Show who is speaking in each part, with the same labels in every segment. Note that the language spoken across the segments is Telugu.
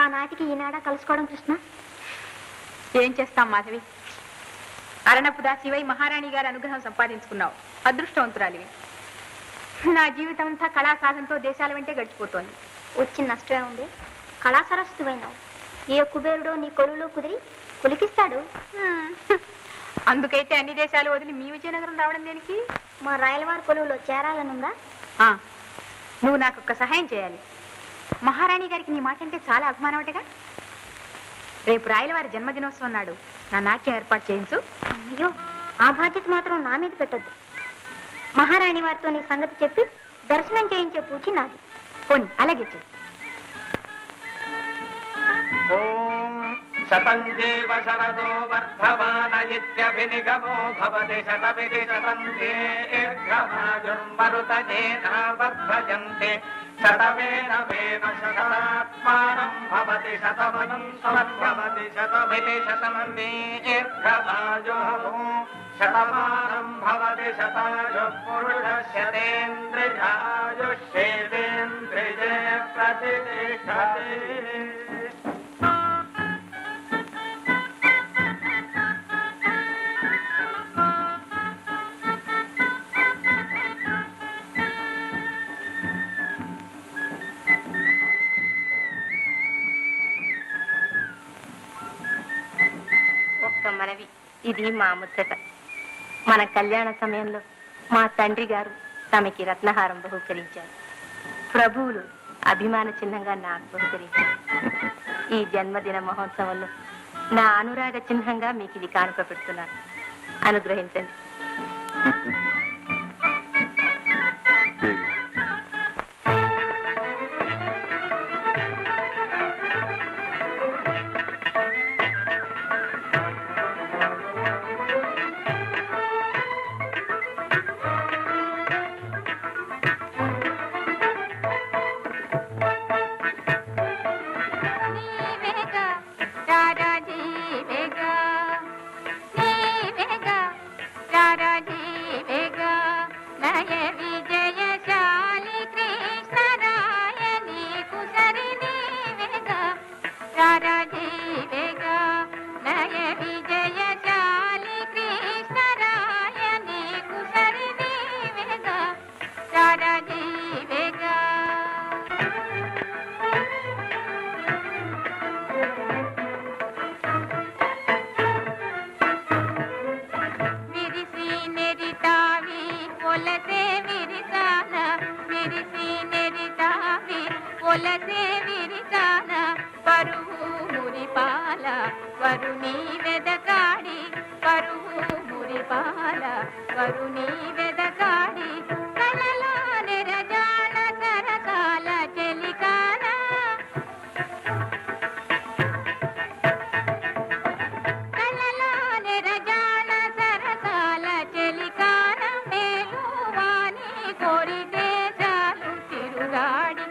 Speaker 1: ఆనాటికి ఈనాడా కలుసుకోవడం కృష్ణ
Speaker 2: ఏం చేస్తాం మాధవి అరణపు దాసివై మహారాణి గారి అనుగ్రహం సంపాదించుకున్నావు అదృష్టవంతురాలివి నా జీవితం అంతా కళా సాధనతో దేశాల వెంటే గడిచిపోతోంది
Speaker 1: వచ్చిన నష్టమే ఉంది కళా సరస్వతివైనావు ఏ కుబేరుడో నీ కొలువులో కుదిరి కులికిస్తాడు
Speaker 2: అందుకైతే అన్ని దేశాలు వదిలి మీ విజయనగరం రావడం దేనికి
Speaker 1: మా రాయలవారి కొలువులో చేరాలనుందా
Speaker 2: ఆ, నువ్వు నాకు ఒక్క సహాయం చేయాలి మహారాణి గారికి నీ మాట అంటే చాలా అభిమానం అటగా రేపు రాయలవారి జన్మదినోత్సవం నాడు నా నాట్యం ఏర్పాటు చేయించు
Speaker 1: అయ్యో ఆ బాధ్యత మాత్రం నా మీద పెట్టద్దు మహారాణి వారితో నీ సంగతి చెప్పి దర్శనం చేయించే పూచి నాది
Speaker 2: పోనీ అలాగే చెయ్యి
Speaker 3: ఓం శతం దేవ శరదో వర్ధమాన ఇత్యభినిగమో భవతి శతమితి శతం దీర్ఘమాజుర్మరుతజేనా వర్ధయంతే శతమేన వేన శతాత్మానం భవతి శతమనం సమర్భవతి శతమితి శతం దీర్ఘమాజు శతమానం భవతి శతాయు పురుషశతేంద్రియాయుష్యేంద్రియే ప్రతిష్టతే
Speaker 4: ఒక్క మనవి ఇది మా ముచ్చట మన కళ్యాణ సమయంలో మా తండ్రి గారు తమకి రత్నహారం బహుకరించారు ప్రభువులు అభిమాన చిహ్నంగా నాకు బహుకరించారు ఈ జన్మదిన మహోత్సవంలో నా అనురాగ చిహ్నంగా మీకు ఇది కానుక పెడుతున్నాను అనుగ్రహించండి
Speaker 5: దేవి
Speaker 2: నీవేగా రారాజీవేగా నీవేగా రారాజీవేగా నయ విజయశాలి కృష్ణరాయ నీకు సరి నీవేగా రారాజీవేగా నయ విజయశాలి కృష్ణరాయ నీకు సరి నీవేగా రారాజీవేగా విరిసి నెరితావి పొలసే విరిసాన విరిసి నెరితావి పొలసే విరిసాన పరువు మురిపాల వరుణి వెదకాడి పరువు మురిపాల వరుణి వెదకాడి కలలా నెరజాల సరసాల చెలికానా కలలోని రజాల సరసాల చెలికాన మేలువాని కోరితే చాలు తిరుగాడి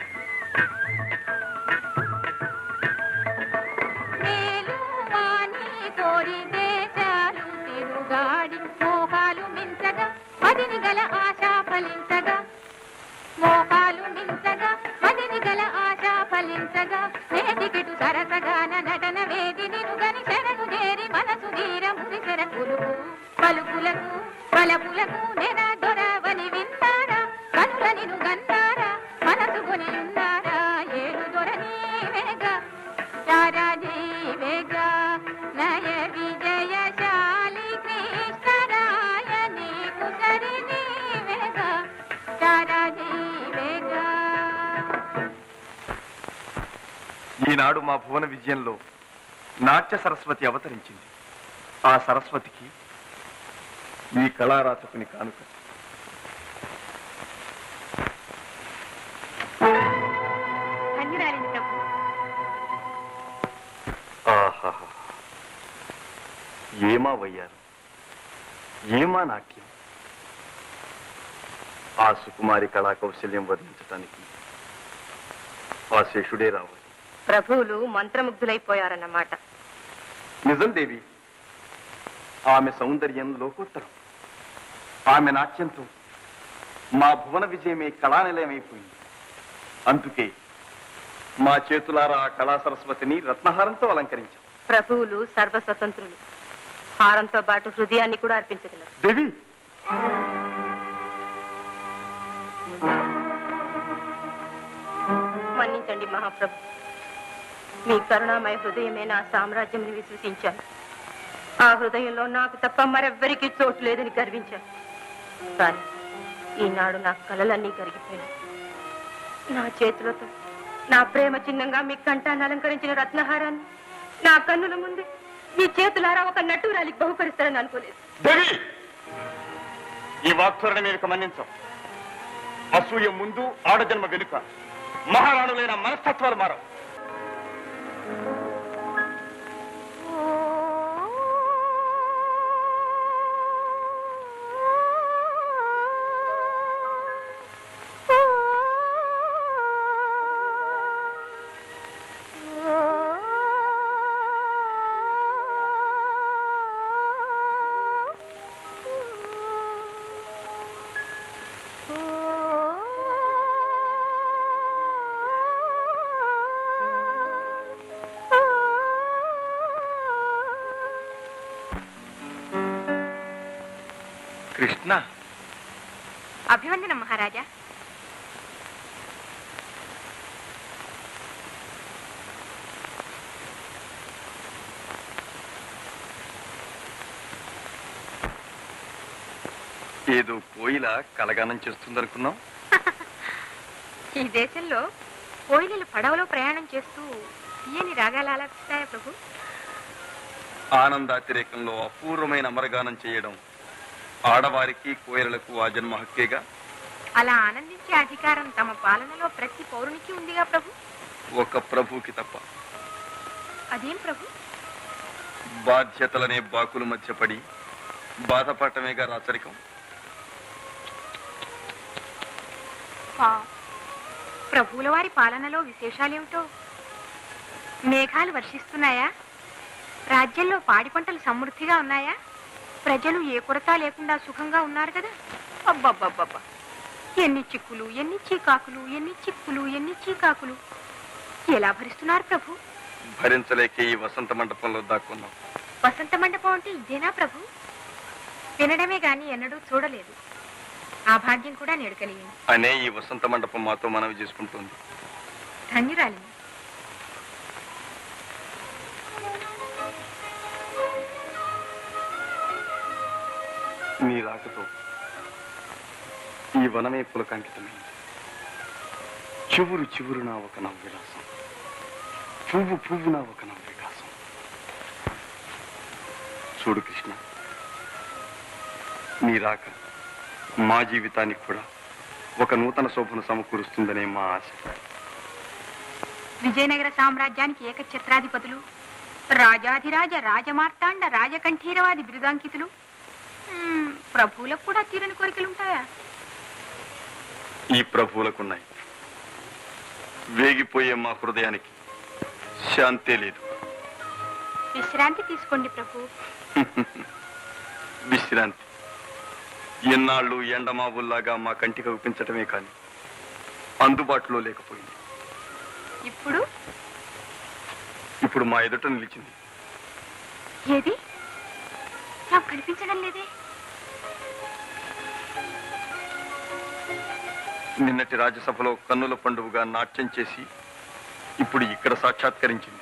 Speaker 2: మేలువాని కోరితే చాలు తిరుగాడి మోహాలు మించగా మదిని గల ఆశ ఫలించగా మోహాలు మించగా మదిని గల ఆశ ఫలించగా నేటికిటు సరసగాన నటన వేది నిరుగని శరణు చేరి మనసు వీర మురిసెర పులుపు పలుకులకు పలపులకు నెర దొరవని వింటారా కనుల నిను గన్నారా మనసు కొని ఉన్నారా ఏడు దొరని వేగ చారాజీ వేగ నయ విజయశాలి కృష్ణరాయ నీకు సరి వేగ చారాజీ వేగ
Speaker 5: ఈనాడు మా భువన విజయంలో నాట్య సరస్వతి అవతరించింది ఆ సరస్వతికి ఈ కళారాచకుని కానుక
Speaker 2: ధన్యురాలిని ప్రభు
Speaker 5: ఆహాహా. ఏమా వయ్యారు ఏమా నాట్యం ఆ సుకుమారి కళా కౌశల్యం వర్ణించటానికి ఆ శేషుడే రావాలి
Speaker 4: ప్రభువులు మంత్రముగ్ధులైపోయారన్నమాట
Speaker 5: నిజం దేవి ఆమె సౌందర్యం లోకోత్తరం ఆమె నాట్యంతో మా భువన విజయమే కళానిలయమైపోయింది అందుకే మా చేతులారా ఆ కళా సరస్వతిని రత్నహారంతో అలంకరించాం
Speaker 4: ప్రభువులు సర్వస్వతంత్రులు హారంతో పాటు హృదయాన్ని కూడా అర్పించగలరు
Speaker 5: దేవి
Speaker 4: మన్నించండి మహాప్రభు మీ కరుణామయ హృదయమే నా సామ్రాజ్యం విశ్వసించాను ఆ హృదయంలో నాకు తప్ప మరెవ్వరికీ చోటు లేదని గర్వించాను కానీ ఈనాడు నా కలలన్నీ కరిగిపోయాయి నా చేతులతో నా ప్రేమ చిహ్నంగా మీ కంఠాన్ని అలంకరించిన రత్నహారాన్ని నా కన్నుల ముందే మీ చేతులారా ఒక నటురాలికి బహుకరిస్తారని అనుకోలేదు
Speaker 5: దేవి ఈ వాక్ధోరణి మీరు మన్నించం అసూయ ముందు ఆడజన్మ వెనుక మహారాణులైన మనస్తత్వాలు మారవు కృష్ణ
Speaker 2: అభివందనం మహారాజా
Speaker 5: ఏదో కోయిల కలగానం చేస్తుందనుకున్నాం
Speaker 2: ఈ దేశంలో కోయిలలు పడవలో ప్రయాణం చేస్తూ తీయని రాగాలు ఆలపిస్తాయా ప్రభు
Speaker 5: ఆనందాతిరేకంలో అపూర్వమైన అమరగానం చేయడం ఆడవారికి కోయిలలకు ఆ జన్మ హక్కేగా
Speaker 2: అలా ఆనందించే అధికారం తమ పాలనలో ప్రతి పౌరునికి ఉందిగా ప్రభు
Speaker 5: ఒక ప్రభుకి తప్ప
Speaker 2: అదేం ప్రభు
Speaker 5: బాధ్యతలనే బాకుల మధ్య పడి బాధపడటమేగా రాచరికం
Speaker 2: ఆ, ప్రభువుల వారి పాలనలో విశేషాలేమిటో మేఘాలు వర్షిస్తున్నాయా రాజ్యంలో పాడి పంటలు సమృద్ధిగా ఉన్నాయా ప్రజలు ఏ కొరత లేకుండా సుఖంగా ఉన్నారు కదా అబ్బబ్బబ్బబ్బా ఎన్ని చిక్కులు ఎన్ని చీకాకులు ఎన్ని చిక్కులు ఎన్ని చీకాకులు ఎలా భరిస్తున్నారు ప్రభు
Speaker 5: భరించలేకే ఈ వసంత మండపంలో దాక్కున్నాం
Speaker 2: వసంత మండపం అంటే ఇదేనా ప్రభు వినడమే గాని ఎన్నడూ చూడలేదు ఆ భాగ్యం కూడా నేడు కలిగింది
Speaker 5: అనే ఈ వసంత మండపం మాతో మనవి చేసుకుంటుంది
Speaker 2: ధన్యురాలిని
Speaker 5: నీ రాకతో ఈ వనమే పులకాంకితమైంది చివురు చివురున ఒక నవ్విలాసం పువ్వు పువ్వున ఒక నవ్విలాసం చూడు కృష్ణ నీ రాక మా జీవితానికి కూడా ఒక నూతన శోభను సమకూరుస్తుందనే మా ఆశ
Speaker 2: విజయనగర సామ్రాజ్యానికి ఏకఛత్రాధిపతులు రాజాధిరాజ రాజమార్తాండ రాజకంఠీరవాది బిరుదాంకితులు మ్మ్, ప్రభువులకు కూడా తీరని కోరికలుంటాయా
Speaker 5: ఈ ప్రభువులకున్నాయి వేగిపోయే మా హృదయానికి శాంతే లేదు
Speaker 2: విశ్రాంతి తీసుకోండి ప్రభు
Speaker 5: విశ్రాంతి ఎన్నాళ్ళు ఎండమావుల్లాగా మా కంటికి ఒప్పించటమే కానీ అందుబాటులో లేకపోయింది
Speaker 2: ఇప్పుడు
Speaker 5: ఇప్పుడు మా ఎదుట నిలిచింది
Speaker 2: ఏది నాకు కనిపించడం లేదే
Speaker 5: నిన్నటి రాజ్యసభలో కన్నుల పండుగగా నాట్యం చేసి ఇప్పుడు ఇక్కడ సాక్షాత్కరించింది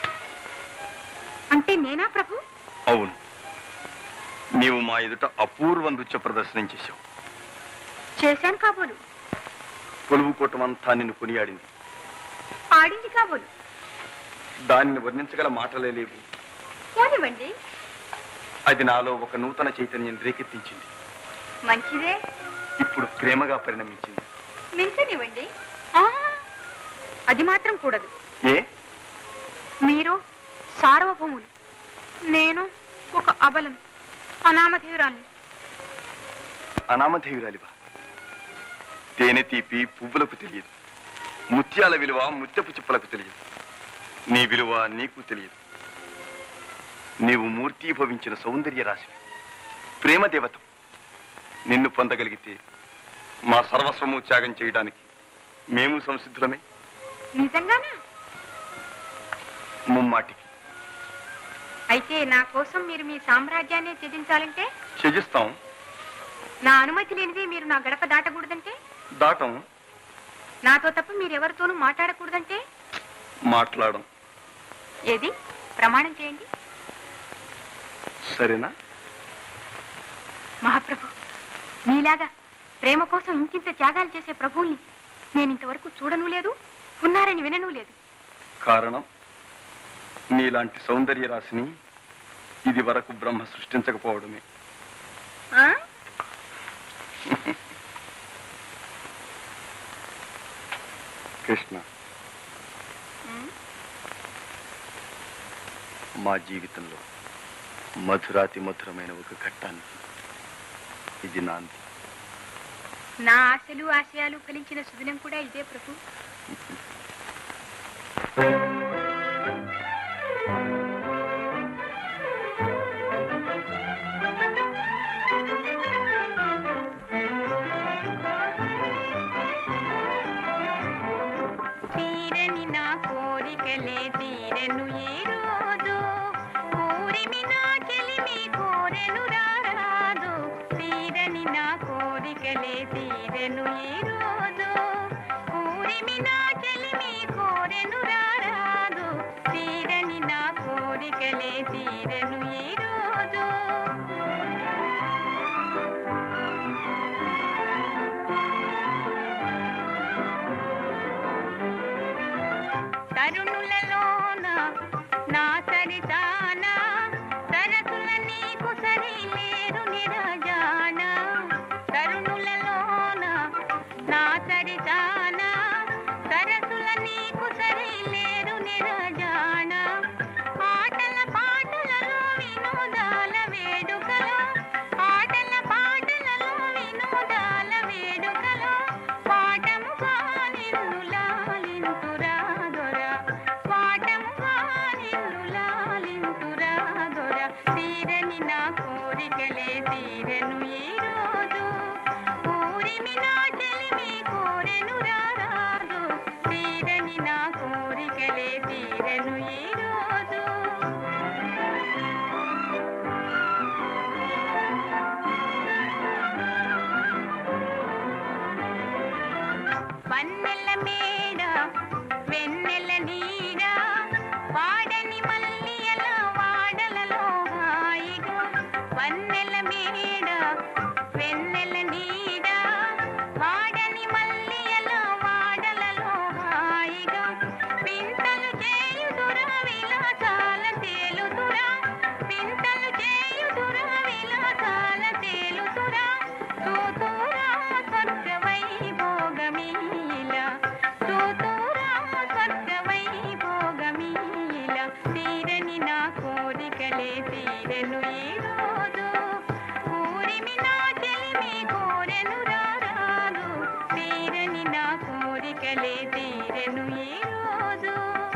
Speaker 2: అంటే నేనా ప్రభు
Speaker 5: అవును నీవు మా ఎదుట అపూర్వ నృత్య ప్రదర్శనం చేశావు
Speaker 2: చేశాను కాబోలు
Speaker 5: కొలువు కూటమంతా నిన్ను కొనియాడింది
Speaker 2: ఆడింది కాబోలు
Speaker 5: దానిని వర్ణించగల మాటలే లేవు
Speaker 2: కానివ్వండి
Speaker 5: అది నాలో ఒక నూతన చైతన్యం రేకెత్తించింది
Speaker 2: మంచిదే
Speaker 5: ఇప్పుడు ప్రేమగా పరిణమించింది
Speaker 2: మించనివ్వండి ఆ, అది మాత్రం కూడదు
Speaker 5: ఏ
Speaker 2: మీరు సార్వభౌములు నేను ఒక అబలను అనామధేయురాలు
Speaker 5: అనామధేయురాలివా తేనె తీపి పువ్వులకు తెలియదు ముత్యాల విలువ ముత్యపు చిప్పలకు తెలియదు నీ విలువ నీకు తెలియదు నీవు మూర్తీభవించిన సౌందర్య రాశి ప్రేమ దేవత నిన్ను పొందగలిగితే మా సర్వస్వము త్యాగం చేయడానికి మేము సంసిద్ధులమే
Speaker 2: నిజంగానా
Speaker 5: ముమ్మాటికి
Speaker 2: అయితే నా కోసం మీరు మీ సామ్రాజ్యాన్ని త్యజించాలంటే
Speaker 5: త్యజిస్తాం
Speaker 2: నా అనుమతి లేనిది మీరు నా గడప దాటకూడదంటే
Speaker 5: దాటం
Speaker 2: నాతో తప్ప మీరు ఎవరితోనూ మాట్లాడకూడదంటే
Speaker 5: మాట్లాడం
Speaker 2: ఏది ప్రమాణం చేయండి
Speaker 5: సరేనా
Speaker 2: మహాప్రభు మీలాగా ప్రేమ కోసం ఇంకింత త్యాగాలు చేసే ప్రభువుల్ని నేను ఇంతవరకు చూడను లేదు ఉన్నారని వినను లేదు
Speaker 5: కారణం నీలాంటి సౌందర్య రాశిని ఇది వరకు బ్రహ్మ సృష్టించకపోవడమే
Speaker 2: ఆ?
Speaker 5: కృష్ణ
Speaker 2: ఉమ్.
Speaker 5: మా జీవితంలో మధురాతి మధురమైన ఒక ఘట్టానికి ఇది నాంది
Speaker 2: నా ఆశలు ఆశయాలు ఫలించిన సుదినం కూడా ఇదే ప్రభు తీరని నా కోరికలే తీరెను ఈ రోజు ఊరిమి నా చెలిమి కోరెను రారాదు తీరని నా కోరికలే తీరెను ఈ రోజు ఊరిమి నా చెలిమి కోరెను రారాదు తీరని నా కోరికలే తీరెను ఈ రోజు తరుణులలోన నా సరితాన సరసుల నీకు సరి లేరు నిరజాన తరుణులలోన నా సరితాన సరసుల నీకు సరి లేరు నిరజాన ఆటల పాటలలో వినోదాల వేడుకలో ఆటల పాటలలో వినోదాల వేడుకలో పాఠముగా నిన్ను లాలింతురా దొర పాఠముగా నిన్ను లాలింతురా దొర తీరని నా కోరికలే తీరెను ఈ రోజు ఊరిమి నా చెలిమి కోరెను రారాదు తీరని నా కోరికలే తీరెను ఈ రోజు వన్నెల మేడ వెన్నెల నీడ వాడని మల్లియల వాడలలో హాయిగా వన్నెల మేడ వెన్నెల నీడ వాడని మల్లియల వాడలలో హాయిగా పింతలు చేయుదురా విలాసాల తేలుదురా పింతలు చేయుదురా విలాసాల తేలుదురా తూతూరా స్వర్గవై భోగమీల తూతూరా స్వర్గవై భోగమీల తీరని నా కోరికలే తీరెను ఈ రోజు ఊరిమి నా చెలిమి కోరెను రారాదు తీరని నా కోరికలే తీరెను ఈ రోజు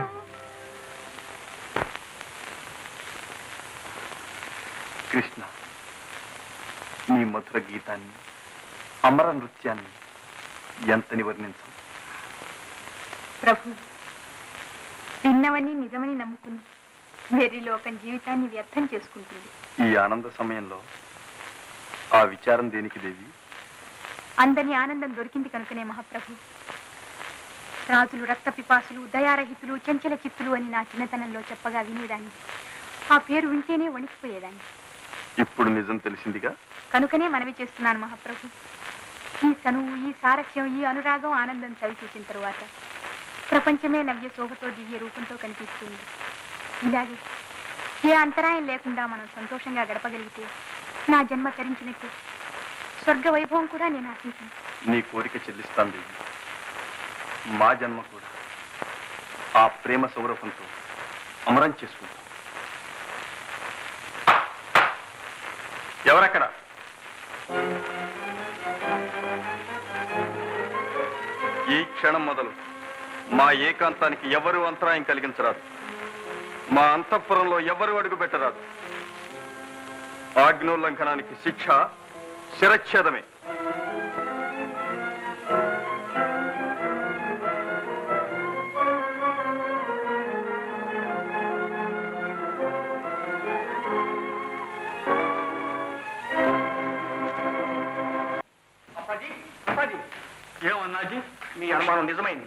Speaker 5: కృష్ణ నీ మధుర గీతాన్ని అమర నృత్యాన్ని ఎంతని వర్ణించం
Speaker 2: ప్రభు విన్నవని నిజమని నమ్ముకుని వెర్రి లోకం జీవితాన్ని వ్యర్థం చేసుకుంటుంది
Speaker 5: ఈ ఆనంద సమయంలో ఆ విచారం దేనికి దేవి
Speaker 2: అందని ఆనందం దొరికింది కనుకనే మహాప్రభు రాజులు రక్త పిపాసులు దయారహితులు చంచల చిత్తులు అని నా చిన్నతనంలో చెప్పగా వినేదాన్ని ఆ పేరు వింటేనే వణికిపోయేదాన్ని
Speaker 5: ఇప్పుడు నిజం తెలిసిందిగా
Speaker 2: కనుకనే మనవి చేస్తున్నాను మహాప్రభు ఈ చనువు ఈ సారథ్యం ఈ అనురాగం ఆనందం చవి చూసిన తరువాత ప్రపంచమే నవ్య శోభతో దివ్య రూపంతో కనిపిస్తుంది ఇలాగే ఏ అంతరాయం లేకుండా మనం సంతోషంగా గడపగలిగితే నా జన్మ తరించినట్టు స్వర్గ వైభవం కూడా నేను ఆశించాను
Speaker 5: నీ కోరిక చెల్లిస్తాను దేవి మా జన్మ కూడా ఆ ప్రేమ సౌరభంతో అమరం చేసుకుంటాం ఎవరక్కడ ఈ క్షణం మొదలు మా ఏకాంతానికి ఎవరు అంతరాయం కలిగించరాదు మా అంతఃపురంలో ఎవరు అడుగు పెట్టరాదు ఆజ్ఞోల్లంఘనానికి శిక్ష శిరచ్ఛేదమే
Speaker 3: అనుమానం నిజమైంది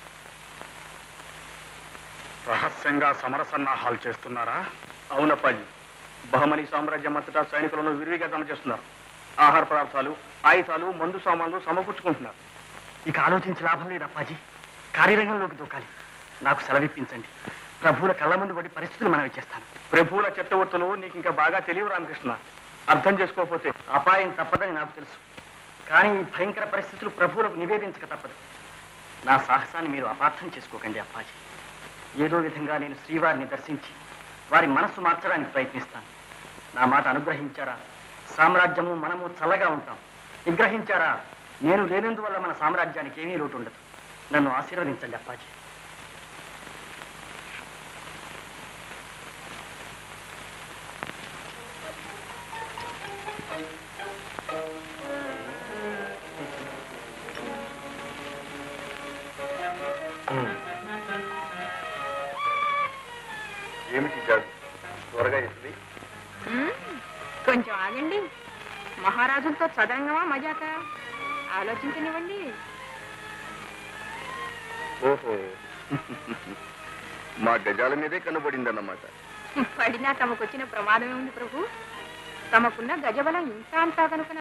Speaker 6: రహస్యంగా సమరసన్నాహాలు చేస్తున్నారా
Speaker 3: అవునప్పాజీ బహమని సామ్రాజ్యం అంతటా సైనికులను విరివిగా జమ చేస్తున్నారు ఆహార పదార్థాలు ఆయుధాలు మందు సామాన్లు సమకూర్చుకుంటున్నారు
Speaker 6: ఇక ఆలోచించి లాభం లేదు అప్పాజీ కార్యరంగంలోకి దూకాలి నాకు సెలవిప్పించండి ప్రభువుల కళ్ళ ముందు పడి పరిస్థితులు మనం ఇచ్చేస్తాను
Speaker 3: ప్రభువుల చట్టవర్తులు నీకు ఇంకా బాగా తెలియవు రామకృష్ణ అర్థం చేసుకోకపోతే
Speaker 6: అపాయం తప్పదని నాకు తెలుసు కానీ ఈ భయంకర పరిస్థితులు ప్రభువులకు నివేదించక తప్పదు నా సాహసాన్ని మీరు అపార్థం చేసుకోకండి అప్పాజీ ఏదో విధంగా నేను శ్రీవారిని దర్శించి వారి మనస్సు మార్చడానికి ప్రయత్నిస్తాను నా మాట అనుగ్రహించారా సామ్రాజ్యము మనము చల్లగా ఉంటాం నిగ్రహించారా నేను లేనందువల్ల మన సామ్రాజ్యానికి ఏమీ లోటు ఉండదు నన్ను ఆశీర్వదించండి అప్పాజీ
Speaker 5: ఏమిటి జాడు త్వరగా ఇస్తుంది
Speaker 2: మ్మ్. కొంచెం ఆగండి మహారాజులతో చదరంగమా మజాక ఆలోచించనివ్వండి
Speaker 5: ఓహో మా గజాల మీదే కనబడిందన్నమాట
Speaker 2: పడినా తమకొచ్చిన ప్రమాదమే ఉంది ప్రభు తమకున్న గజబలం ఇంత అంతా కనుక